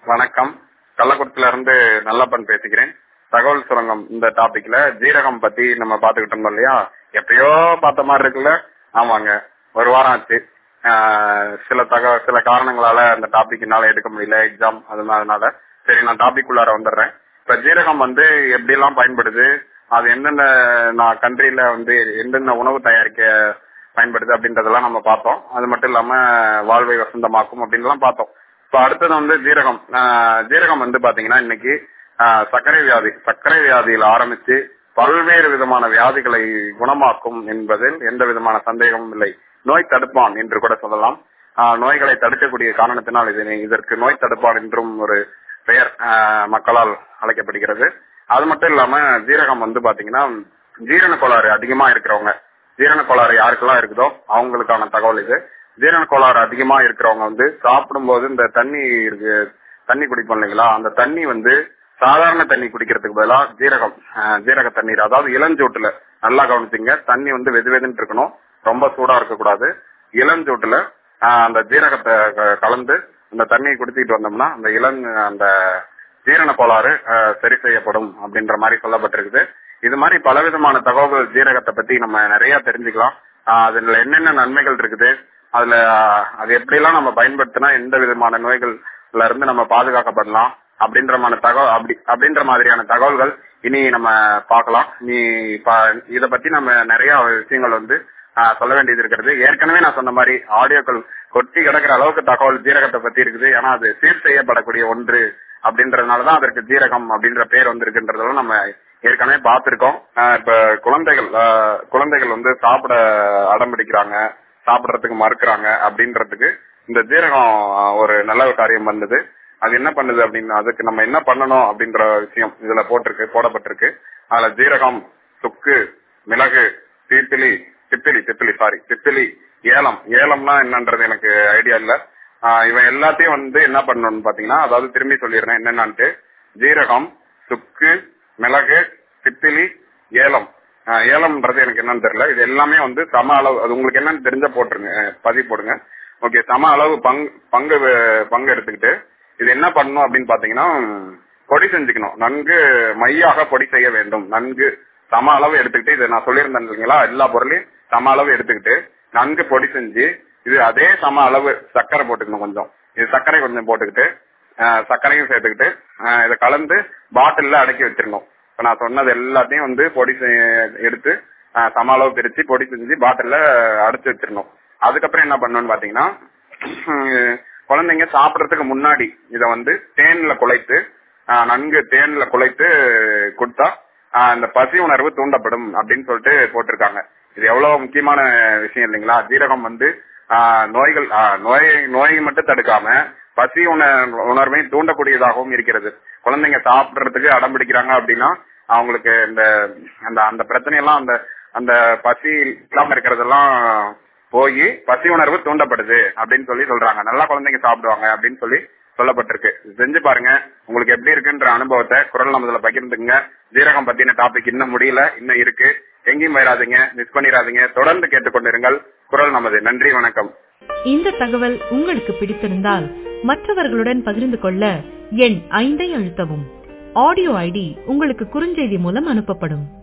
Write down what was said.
வணக்கம் கள்ளக்குறிச்சில இருந்து நல்லப்பன் பேசுகிறேன் தகவல் சுரங்கம் இந்த டாபிக்ல ஜீரகம் பத்தி நம்ம பாத்துக்கிட்டு இருந்தோம் இல்லையா எப்பயோ பார்த்த மாதிரி இருக்குல்ல ஆமாங்க ஒரு வாரம் ஆச்சு ஆஹ் சில தக சில காரணங்களால அந்த டாபிக் என்னால எடுக்க முடியல எக்ஸாம் அதனால சரி நான் டாபிக் உள்ளார வந்துடுறேன் இப்ப ஜீரகம் வந்து எப்படி எல்லாம் பயன்படுது அது எந்தெந்த நான் கண்ட்ரில வந்து எந்தெந்த உணவு தயாரிக்க பயன்படுது அப்படின்றதெல்லாம் நம்ம பார்த்தோம் அது மட்டும் இல்லாம வாழ்வை வசந்தமாக்கும் அப்படின்லாம் பார்த்தோம் இப்ப அடுத்தது வந்து ஜீரகம் ஆஹ் ஜீரகம் வந்து பாத்தீங்கன்னா இன்னைக்கு ஆஹ் சர்க்கரை வியாதி சர்க்கரை வியாதியில் ஆரம்பிச்சு பல்வேறு விதமான வியாதிகளை குணமாக்கும் என்பதில் எந்த விதமான சந்தேகமும் இல்லை நோய் தடுப்பான் என்று கூட சொல்லலாம் ஆஹ் நோய்களை தடுக்கக்கூடிய காரணத்தினால் இது இதற்கு நோய் தடுப்பான் என்றும் ஒரு பெயர் ஆஹ் மக்களால் அழைக்கப்படுகிறது அது மட்டும் இல்லாம ஜீரகம் வந்து பாத்தீங்கன்னா ஜீரண கோளாறு அதிகமா இருக்கிறவங்க ஜீரண கோளாறு யாருக்கெல்லாம் இருக்குதோ அவங்களுக்கான தகவல் இது ஜீரண கோளாறு அதிகமா இருக்கிறவங்க வந்து சாப்பிடும்போது இந்த தண்ணி இருக்கு தண்ணி குடிப்போம் இல்லைங்களா அந்த தண்ணி வந்து சாதாரண தண்ணி குடிக்கிறதுக்கு பதிலா ஜீரகம் ஆஹ் ஜீரக தண்ணீர் அதாவது இளஞ்சூட்டுல நல்லா கவனிச்சிங்க தண்ணி வந்து வெது வெதுன்னு இருக்கணும் ரொம்ப சூடா இருக்கக்கூடாது இளஞ்சூட்டுல ஆஹ் அந்த ஜீரகத்தை க- கலந்து அந்த தண்ணியை குடிச்சிட்டு வந்தோம்னா அந்த இளம் அந்த ஜீரண கோளாறு ஆஹ் சரி செய்யப்படும் அப்படின்ற மாதிரி சொல்லப்பட்டிருக்குது இது மாதிரி பலவிதமான தகவல்கள் ஜீரகத்தை பத்தி நம்ம நிறைய தெரிஞ்சுக்கலாம் ஆஹ் அதுல என்னென்ன நன்மைகள் இருக்குது அதுல ஆஹ் அது எப்படியெல்லாம் நம்ம பயன்படுத்தினா எந்த விதமான நோய்கள்ல இருந்து நம்ம பாதுகாக்கப்படலாம் அப்படின்ற மான தகவல் அப்படி அப்படின்ற மாதிரியான தகவல்கள் இனி நம்ம பார்க்கலாம் நீ இத பத்தி நம்ம நிறைய விஷயங்கள் வந்து ஆஹ் சொல்ல வேண்டியது இருக்கிறது ஏற்கனவே நான் சொன்ன மாதிரி ஆடியோக்கள் கொட்டி கிடக்கிற அளவுக்கு தகவல் ஜீரகத்தை பத்தி இருக்குது ஏன்னா அது சீர் செய்யப்படக்கூடிய ஒன்று அப்படின்றதுனாலதான் அதற்கு ஜீரகம் அப்படின்ற பேர் வந்திருக்குன்றதெல்லாம் நம்ம ஏற்கனவே பார்த்திருக்கோம் ஆஹ் இப்ப குழந்தைகள் ஆஹ் குழந்தைகள் வந்து சாப்பிட அடம் பிடிக்கிறாங்க சாப்பிடறதுக்கு மறுக்கிறாங்க அப்படின்றதுக்கு இந்த ஜீரகம் ஆஹ் ஒரு நல்ல ஒரு காரியம் வந்தது அது என்ன பண்ணுது அப்படின்னு அதுக்கு நம்ம என்ன பண்ணணும் அப்படின்ற விஷயம் இதுல போட்டிருக்கு போடப்பட்டிருக்கு அதுல ஜீரகம் சுக்கு மிளகு தீப்பிலி திப்பிலி திப்பிலி சாரி திப்பிலி ஏலம் ஏலம்னா என்னன்றது எனக்கு ஐடியா இல்ல ஆஹ் இவன் எல்லாத்தையும் வந்து என்ன பண்ணணும்னு பாத்தீங்கன்னா அதாவது திரும்பி சொல்லிடுறேன் என்னென்னான்ட்டு ஜீரகம் சுக்கு மிளகு திப்பிலி ஏலம் ஆஹ் ஏலம்ன்றது எனக்கு என்னன்னு தெரியல இது எல்லாமே வந்து சம அளவு அது உங்களுக்கு என்னன்னு தெரிஞ்ச போட்டுருங்க அஹ் பதிவு போடுங்க ஓகே சம அளவு பங்கு பங்கு வே- பங்கு எடுத்துக்கிட்டு இது என்ன பண்ணணும் அப்படின்னு பாத்தீங்கன்னா பொடி செஞ்சுக்கணும் நன்கு மையாக பொடி செய்ய வேண்டும் நன்கு சம அளவு எடுத்துக்கிட்டு இதை நான் சொல்லியிருந்தேன் இல்லைங்களா எல்லா பொருளையும் சம அளவு எடுத்துக்கிட்டு நன்கு பொடி செஞ்சு இது அதே சம அளவு சர்க்கரை போட்டுக்கணும் கொஞ்சம் இது சர்க்கரை கொஞ்சம் போட்டுக்கிட்டு ஆஹ் சர்க்கரையும் சேர்த்துக்கிட்டு ஆஹ் இதை கலந்து பாட்டில்ல அடக்கி வச்சிடணும் இப்ப நான் சொன்னது எல்லாத்தையும் வந்து பொடி செய்- எடுத்து ஆஹ் சம அளவு பிரிச்சு பொடி செஞ்சு பாட்டில்ல அடைச்சு வச்சிடணும் அதுக்கப்புறம் என்ன பண்ணணும்னு பாத்தீங்கன்னா ஹம், குழந்தைங்க சாப்பிடறதுக்கு முன்னாடி இத வந்து தேன்ல குழைத்து ஆஹ் நன்கு தேன்ல குழைத்து கொடுத்தா ஆஹ் இந்த பசி உணர்வு தூண்டப்படும் அப்படின்னு சொல்லிட்டு போட்டிருக்காங்க இது எவ்வளவு முக்கியமான விஷயம் இல்லைங்களா ஜீரகம் வந்து ஆஹ் நோய்கள் ஆஹ் நோய் நோயை மட்டும் தடுக்காம பசி உணர் உணர்வை தூண்டக்கூடியதாகவும் இருக்கிறது குழந்தைங்க சாப்பிடுறதுக்கு அடம் பிடிக்கிறாங்க அப்படின்னா அவங்களுக்கு இந்த அந்த அந்த பிரச்சனையெல்லாம் அந்த அந்த பசி இல்லாம இருக்கிறதெல்லாம் போய் பசி உணர்வு தூண்டப்படுது அப்படின்னு சொல்லி சொல்றாங்க நல்லா குழந்தைங்க சாப்பிடுவாங்க அப்படின்னு சொல்லி சொல்லப்பட்டிருக்கு செஞ்சு பாருங்க உங்களுக்கு எப்படி இருக்குன்ற அனுபவத்தை குரல் நமதுல பகிர்ந்துங்க ஜீரகம் பத்தின டாபிக் இன்னும் முடியல இன்னும் இருக்கு எங்கேயும் போயிடாதீங்க மிஸ் பண்ணிடாதீங்க தொடர்ந்து கேட்டுக்கொண்டிருங்கள் குரல் நமது நன்றி வணக்கம் இந்த தகவல் உங்களுக்கு பிடித்திருந்தால் மற்றவர்களுடன் பகிர்ந்து கொள்ள எண் ஐந்தை அழுத்தவும் ஆடியோ ஐடி உங்களுக்கு குறுஞ்செய்தி மூலம் அனுப்பப்படும்